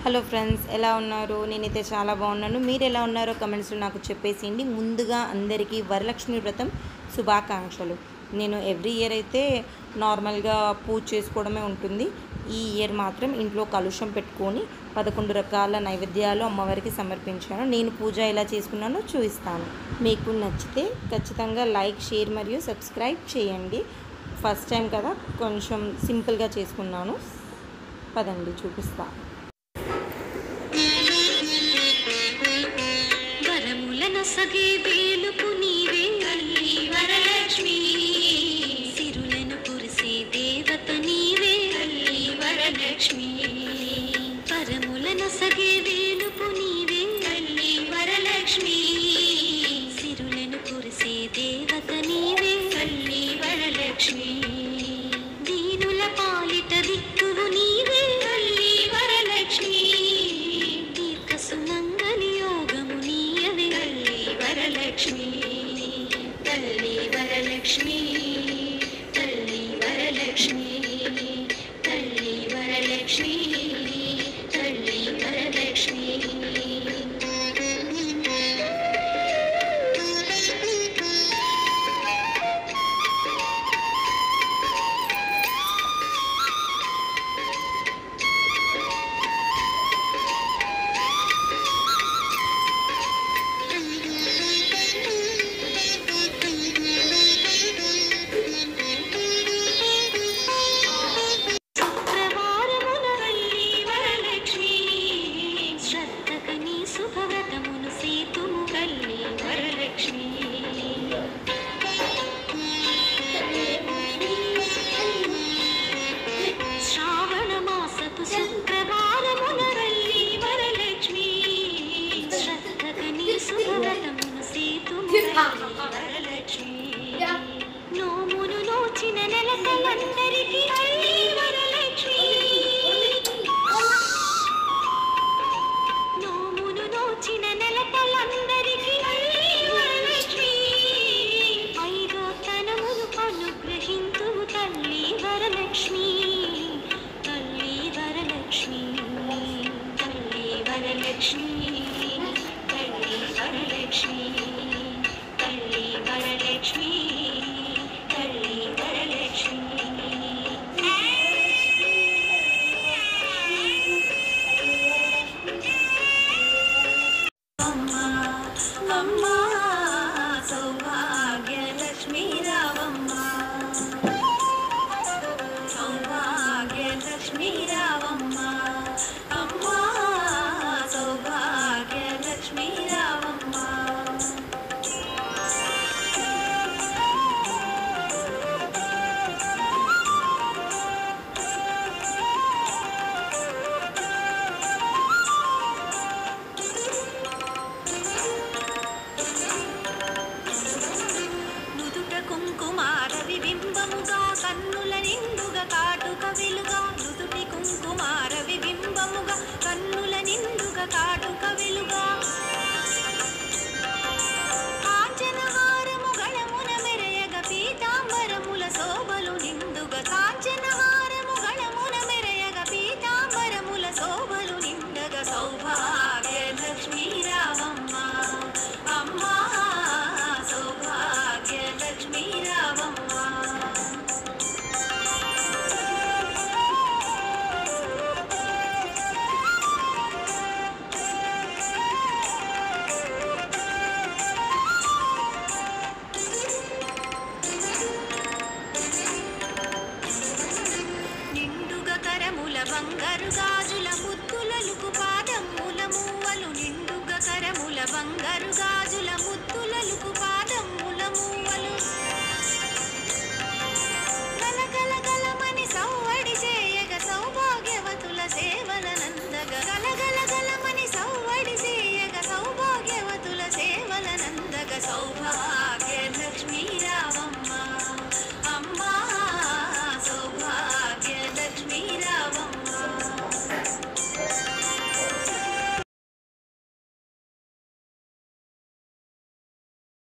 hello friends ఎలా ఉన్నారు నేనైతే చాలా బాగున్నాను మీరు ఎలా ఉన్నారో కమెంట్స్లో నాకు చెప్పేసేయండి ముందుగా అందరికీ వరలక్ష్మి వ్రతం శుభాకాంక్షలు నేను ఎవ్రీ ఇయర్ అయితే నార్మల్గా పూజ చేసుకోవడమే ఉంటుంది ఈ ఇయర్ మాత్రం ఇంట్లో కలుషం పెట్టుకొని పదకొండు రకాల నైవేద్యాలు అమ్మవారికి సమర్పించాను నేను పూజ ఎలా చేసుకున్నానో చూపిస్తాను మీకు నచ్చితే ఖచ్చితంగా లైక్ షేర్ మరియు సబ్స్క్రైబ్ చేయండి ఫస్ట్ టైం కదా కొంచెం సింపుల్గా చేసుకున్నాను పదండి చూపిస్తా వరములను సగే వేలుపు నీవే తల్లి వరలక్ష్మి సిరులను కురిసే దేవత నీవే తల్లి వరలక్ష్మి వరములను సగే వేలుపు నీవే తల్లి వరలక్ష్మి సిరులను కురిసే దేవత నీవే తల్లి వరలక్ష్మి దీనుల పాలిట దిక్కువు నీవే తల్లి వరలక్ష్మి దీర్ఘ సుమంగళి యోగము నీయవే తల్లి వరలక్ష్మి తల్లి వరలక్ష్మి తల్లి వరలక్ష్మి తల్లి వరలక్ష్మి తల్లి వరలక్ష్మి శుక్రవారమున తల్లి వరలక్ష్మి శ్రద్ధకని శుభవ్రతమును సేతుము తల్లి వరలక్ష్మి శ్రావణ మాసపు శుక్రవారమున తల్లి వరలక్ష్మి శ్రద్ధకని శుభవ్రతమును సేతుము తల్లి వరలక్ష్మి నోమును నోచిన నెలకలందరికీ తల్లి వరలక్ష్మి నోమును నోచిన నెలకలందరికీ తల్లి వరలక్ష్మి ఐదో తనమును అనుగ్రహింతు తల్లి వరలక్ష్మి తల్లి వరలక్ష్మి తల్లి వరలక్ష్మి తల్లి వరలక్ష్మి తల్లి వరలక్ష్మి తల్లి వరలక్ష్మి అమ్మా అమ్మా సౌభాగ్యలక్ష్మీ రావమ్మ సౌభాగ్యలక్ష్మీ రావమ్మ అమ్మా సౌభాగ్యలక్ష్మీ రావమ్మ నుదుట కుంకుమార విబింబముగా కన్నుల నిండుగా కాటుక వెలుగా నుదుటి కుంకుమార విబింబముగా కన్నుల నిండుగా కాటుక వెలుగా కాంచనహారము గళమున మెరయగ పీతాంబరముల శోభలు నిండుగా కాంచనహారము గళమున మెరయగ పీతాంబరముల శోభలు నిండగ సౌభాగ్య లక్ష్మీ రావమ్మ అమ్మా సౌభాగ్య లక్ష్మీ రావమ్మ నిండుగ కరముల బంగారు గాజు